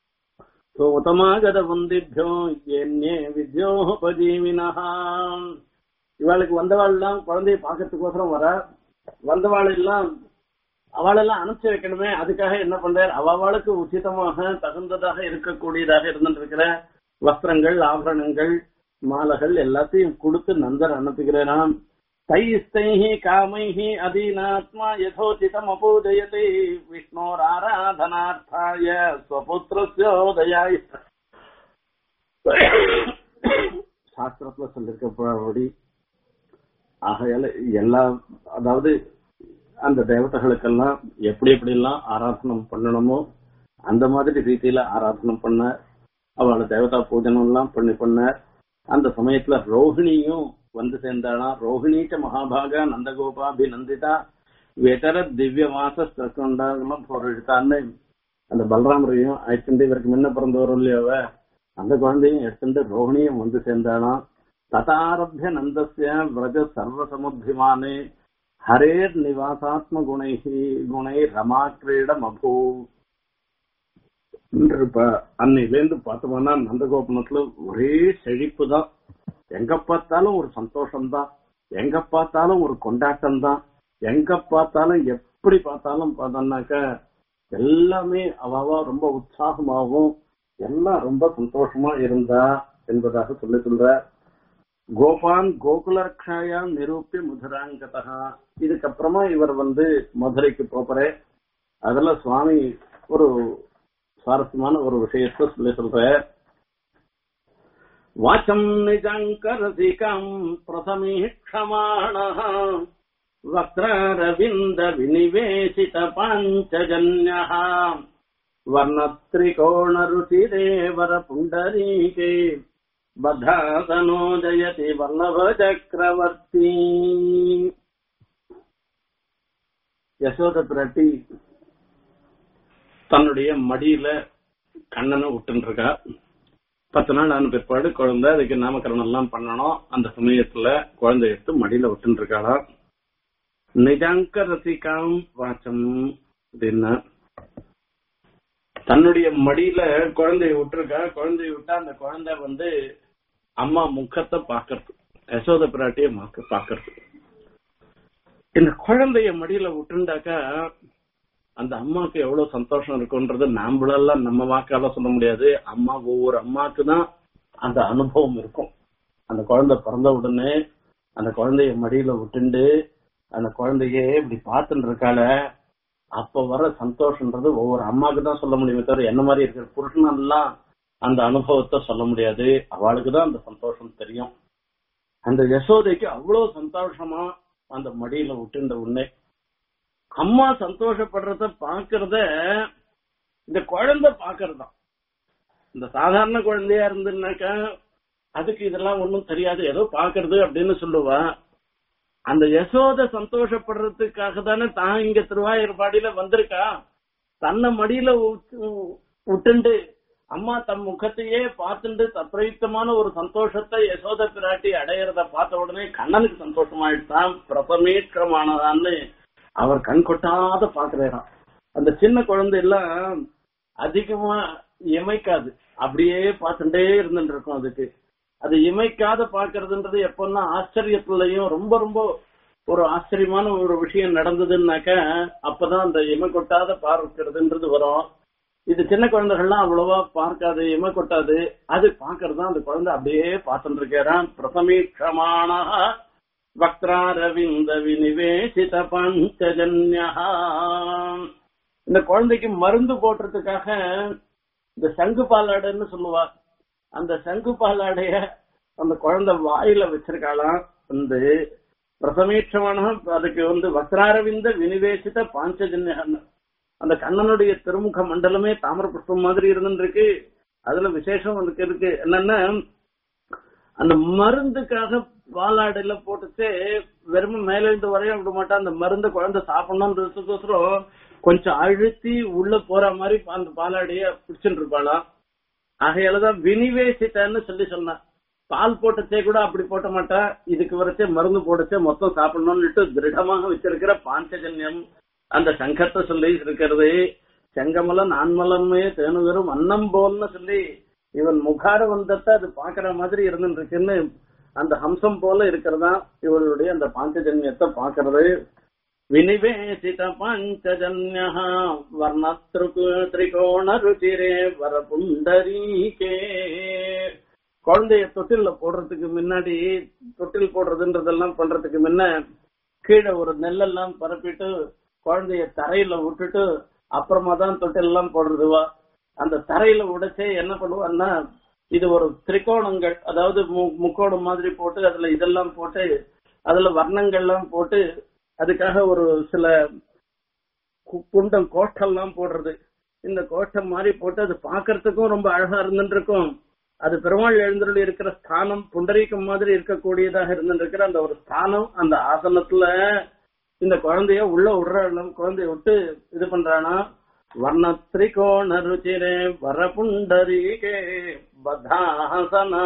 சோதமாகத வந்திபியோ என்னே வித்யோபஜீவினா இவளுக்கு வந்தவாள்லாம் குழந்தைய பாக்கிறதுக்கோசரம் வர வந்தவாள் எல்லாம் அவளெல்லாம் அனுப்பிச்சு வைக்கணுமே அதுக்காக என்ன பண்றார் அவளுக்கு உச்சிதமாக தகுந்ததாக இருக்கக்கூடியதாக இருந்துருக்கிற வஸ்திரங்கள் ஆபரணங்கள் மாலைகள் எல்லாத்தையும் கொடுத்து நந்தர் அனுப்புகிறாராம் தைஸ்தைஹி காமைஹி அதீனாத்மா யதோச்சிதம் அபூஜயதே விஷ்ணோர் ஆராதனார்த்தாய ஸ்வபுத்திரஸ்யோதயாய சாஸ்திரத்துல சொல்லிருக்கப்படி ஆகையால எல்லா அதாவது அந்த தேவதைகளுக்கெல்லாம் எப்படி எப்படி எல்லாம் ஆராதனம் பண்ணணுமோ அந்த மாதிரி ரீதியில ஆராதனம் பண்ண அவளை தேவதா பூஜனம் எல்லாம் பண்ணி பண்ணார் அந்த சமயத்துல ரோஹிணியும் வந்து சேர்ந்தாளாம் ரோஹிணீச்ச மகாபாகா நந்தகோபாபி நந்திதா வெதர திவ்ய மாச கொண்டாங்கலாம் பொருள்தான்னு அந்த பலராமரையும் அழைச்சுட்டு இவருக்கு முன்ன பிறந்தவரும் இல்லையாவ அந்த குழந்தையும் எடுத்துட்டு ரோஹிணியும் வந்து சேர்ந்தாளாம் ததாரபிய நந்தஸ்ய விரஜ சர்வசமுத்திமானே ஹரேர் நிவாசாத்ம குணைஹி குணை ரமா கிரீடம் அபூ இப்ப அன்னையிலேருந்து பார்த்தோம்னா நந்தகோபுரத்துல ஒரே செழிப்பு தான் எங்க பார்த்தாலும் ஒரு சந்தோஷம் தான் எங்க பார்த்தாலும் ஒரு கொண்டாட்டம் தான் எங்க பார்த்தாலும் எப்படி பார்த்தாலும் பார்த்தோம்னாக்க எல்லாமே அவாவா ரொம்ப உற்சாகமாகவும் எல்லாம் ரொம்ப சந்தோஷமா இருந்தா என்பதாக சொல்லி சொல்ற கோபான் கோகுலர்ஷாயா நிரூபிய மதுராங்கதா இதுக்கப்புறமா இவர் வந்து மதுரைக்கு போறே அதுல சுவாமி ஒரு சுவாரஸ்யமான ஒரு விஷயத்த சொல்லி சொல்ற वाचम् निजाङ्करसिकाम् प्रथमीक्षमाणः वक्त्रारविन्दविनिवेशितपाञ्चजन्यः वर्णत्रिकोणरुचिरेवरपुण्डरीके बधासनो जयति वल्लभचक्रवर्ती யசோத பிராட்டி தன்னுடைய மடியில கண்ணனை விட்டுன்னு இருக்கா பத்து நாள் ஆன பிற்பாடு குழந்தை அதுக்கு நாமக்கரணம் எல்லாம் பண்ணணும் அந்த சமயத்துல குழந்தை எடுத்து மடியில விட்டுன்னு இருக்காளா நிஜாங்க ரசிகாம் வாச்சம் அப்படின்னா தன்னுடைய மடியில குழந்தைய விட்டுருக்கா குழந்தைய விட்டா அந்த குழந்தை வந்து அம்மா முகத்தை பாக்குறது யசோத பிராட்டிய பாக்குறது இந்த குழந்தைய மடியில விட்டுண்டாக்கா அந்த அம்மாக்கு எவ்வளவு சந்தோஷம் இருக்கும்ன்றது நாம்பளெல்லாம் நம்ம வாக்கால சொல்ல முடியாது அம்மா ஒவ்வொரு அம்மாக்கு தான் அந்த அனுபவம் இருக்கும் அந்த குழந்தை பிறந்த உடனே அந்த குழந்தைய மடியில விட்டுண்டு அந்த குழந்தைய இப்படி பார்த்துட்டு இருக்கால அப்ப வர சந்தோஷம்ன்றது ஒவ்வொரு அம்மாக்கு தான் சொல்ல முடியுமே தவிர என்ன மாதிரி இருக்கிற புருஷனெல்லாம் அந்த அனுபவத்தை சொல்ல முடியாது அவளுக்கு தான் அந்த சந்தோஷம் தெரியும் அந்த யசோதைக்கு அவ்வளவு சந்தோஷமா அந்த மடியில விட்டுண்ட உடனே அம்மா சந்தோஷப்படுறத பாக்குறத இந்த குழந்தை பாக்குறதுதான் இந்த சாதாரண குழந்தையா இருந்துனாக்கா அதுக்கு இதெல்லாம் ஒண்ணும் தெரியாது ஏதோ பாக்குறது அப்படின்னு சொல்லுவா அந்த யசோத சந்தோஷப்படுறதுக்காக தானே தான் இங்க திருவாயூர்பாடியில வந்திருக்கா தன்னை மடியில விட்டுண்டு அம்மா தம் முகத்தையே பார்த்துட்டு தப்பிரயுக்தமான ஒரு சந்தோஷத்தை யசோத பிராட்டி அடையிறத பார்த்த உடனே கண்ணனுக்கு சந்தோஷமாயிடுதான் பிரபமேற்றமானதான்னு அவர் கண் கொட்டாத பாக்குறாராம் அந்த சின்ன குழந்தை எல்லாம் அதிகமா இமைக்காது அப்படியே பார்த்துட்டே இருந்துட்டு இருக்கும் அதுக்கு அது இமைக்காத பாக்குறதுன்றது எப்பன்னா ஆச்சரியத்துலயும் ரொம்ப ரொம்ப ஒரு ஆச்சரியமான ஒரு விஷயம் நடந்ததுன்னாக்க அப்பதான் அந்த இமை கொட்டாத பார்க்கிறதுன்றது வரும் இது சின்ன குழந்தைகள்லாம் அவ்வளவா பார்க்காது இமை கொட்டாது அது பாக்குறது அந்த குழந்தை அப்படியே பார்த்துட்டு இருக்கிறான் பிரசமீட்சமான வக்ராரவிந்த வினிவேசித பஞ்சஜன்யா இந்த குழந்தைக்கு மருந்து போடுறதுக்காக இந்த சங்கு பாலாடுன்னு சொல்லுவா அந்த சங்கு பாலாடைய அந்த குழந்தை வாயில வச்சிருக்காளாம் வந்து பிரசமீட்சமான அதுக்கு வந்து வக்ராரவிந்த வினிவேசித பாஞ்சஜன்யான்னு அந்த கண்ணனுடைய திருமுக மண்டலமே தாமர புஷ்பம் மாதிரி இருந்துருக்கு அதுல விசேஷம் அதுக்கு இருக்கு என்னன்னா அந்த மருந்துக்காக பாலாடையில போட்டுட்டு வெறும் மேலிருந்து வரையும் விட மாட்டா அந்த மருந்து குழந்தை சாப்பிடணும்ன்றதுக்கோசரம் கொஞ்சம் அழுத்தி உள்ள போற மாதிரி அந்த பாலாடைய பிடிச்சுட்டு இருப்பாளாம் ஆகையாலதான் வினிவேசித்தன்னு சொல்லி சொன்னான் பால் போட்டச்சே கூட அப்படி போட்ட மாட்டா இதுக்கு வரைச்சே மருந்து போடச்சே மொத்தம் சாப்பிடணும்னுட்டு திருடமாக வச்சிருக்கிற பாஞ்சஜன்யம் அந்த சங்கத்தை சொல்லி இருக்கிறது செங்கமலம் நான்மலமே தேனுவரும் அன்னம் போல்னு சொல்லி இவன் முகார வந்தத்தை அது பாக்குற மாதிரி இருந்துருக்குன்னு அந்த ஹம்சம் போல இருக்கிறதா இவளுடைய அந்த பாஞ்சஜன்யத்தை பாக்குறது வினிவேசித பாஞ்சஜன்யா வர்ணத்ருக்கு திரிகோண ருச்சிரே வரபுண்டரீகே குழந்தைய தொட்டில்ல போடுறதுக்கு முன்னாடி தொட்டில் போடுறதுன்றதெல்லாம் பண்றதுக்கு முன்ன கீழே ஒரு நெல்லெல்லாம் பரப்பிட்டு குழந்தைய தரையில விட்டுட்டு அப்புறமா தான் தொட்டில் போடுறதுவா அந்த தரையில உடைச்சே என்ன பண்ணுவான்னா இது ஒரு திரிகோணங்கள் அதாவது முக்கோணம் மாதிரி போட்டு அதுல இதெல்லாம் போட்டு அதுல வர்ணங்கள்லாம் போட்டு அதுக்காக ஒரு சில குண்டம் கோட்டெல்லாம் போடுறது இந்த கோட்டம் மாதிரி போட்டு அது பாக்குறதுக்கும் ரொம்ப அழகா இருந்துட்டு இருக்கும் அது பெருமாள் எழுந்தருள் இருக்கிற ஸ்தானம் புண்டரீகம் மாதிரி இருக்கக்கூடியதாக இருந்துருக்கிற அந்த ஒரு ஸ்தானம் அந்த ஆசனத்துல இந்த குழந்தைய உள்ள விடுற குழந்தைய விட்டு இது பண்றானா வர்ண திரிகோண ருச்சிரே வர புண்டரீகே பதாசன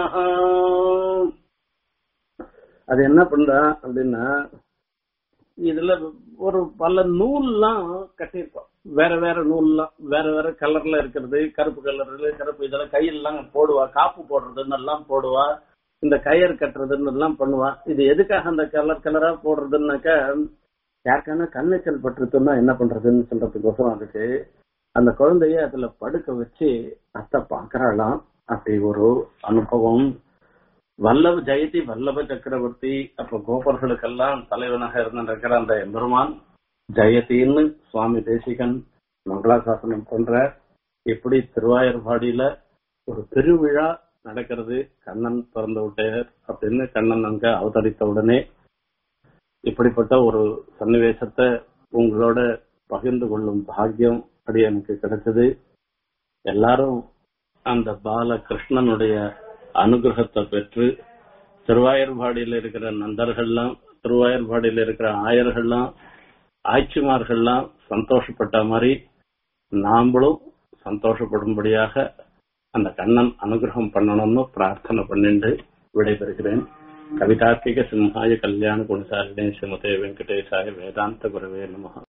அது என்ன பண்றா அப்படின்னா இதுல ஒரு பல நூல்லாம் கட்டியிருக்கோம் வேற வேற நூல்லாம் வேற வேற கலர்ல இருக்கிறது கருப்பு கலர்ல கருப்பு இதெல்லாம் கையெல்லாம் போடுவா காப்பு போடுறதுன்னு எல்லாம் போடுவா இந்த கயிறு கட்டுறதுன்னு எல்லாம் பண்ணுவா இது எதுக்காக அந்த கலர் கலரா போடுறதுன்னாக்கா யாருக்கான கண்ணெச்சல் பட்டுருச்சுன்னா என்ன பண்றதுன்னு சொல்றதுக்கோசரம் அதுக்கு அந்த குழந்தைய அதுல படுக்க வச்சு அத்தை பாக்குறாளாம் அப்படி ஒரு அனுபவம் வல்லப ஜெயதி வல்லப சக்கரவர்த்தி அப்ப கோபர்களுக்கெல்லாம் தலைவனாக இருந்திருக்கிற அந்த எம்பெருமான் ஜெயத்தின்னு சுவாமி தேசிகன் மங்களாசாசனம் பண்ற இப்படி திருவாயூர்பாடியில ஒரு திருவிழா நடக்கிறது கண்ணன் பிறந்து விட்டார் அப்படின்னு கண்ணன் அங்க அவதரித்த உடனே இப்படிப்பட்ட ஒரு சன்னிவேசத்தை உங்களோட பகிர்ந்து கொள்ளும் பாக்கியம் அது எனக்கு கிடைச்சது எல்லாரும் அந்த பால கிருஷ்ணனுடைய அனுகிரகத்தை பெற்று திருவாயூர்பாடியில் இருக்கிற நந்தர்கள்லாம் திருவாயூர்பாடியில் இருக்கிற ஆயர்கள்லாம் ஆய்ச்சிமார்கள்லாம் சந்தோஷப்பட்ட மாதிரி நாம்பளும் சந்தோஷப்படும்படியாக அந்த கண்ணன் அனுகிரகம் பண்ணணும்னு பிரார்த்தனை பண்ணிட்டு விடைபெறுகிறேன் கவிதார்க்கிக சிம்ஹாய கல்யாண குணசாலினே ஸ்ரீமதே வெங்கடேசாய வேதாந்த குரவே நமஹ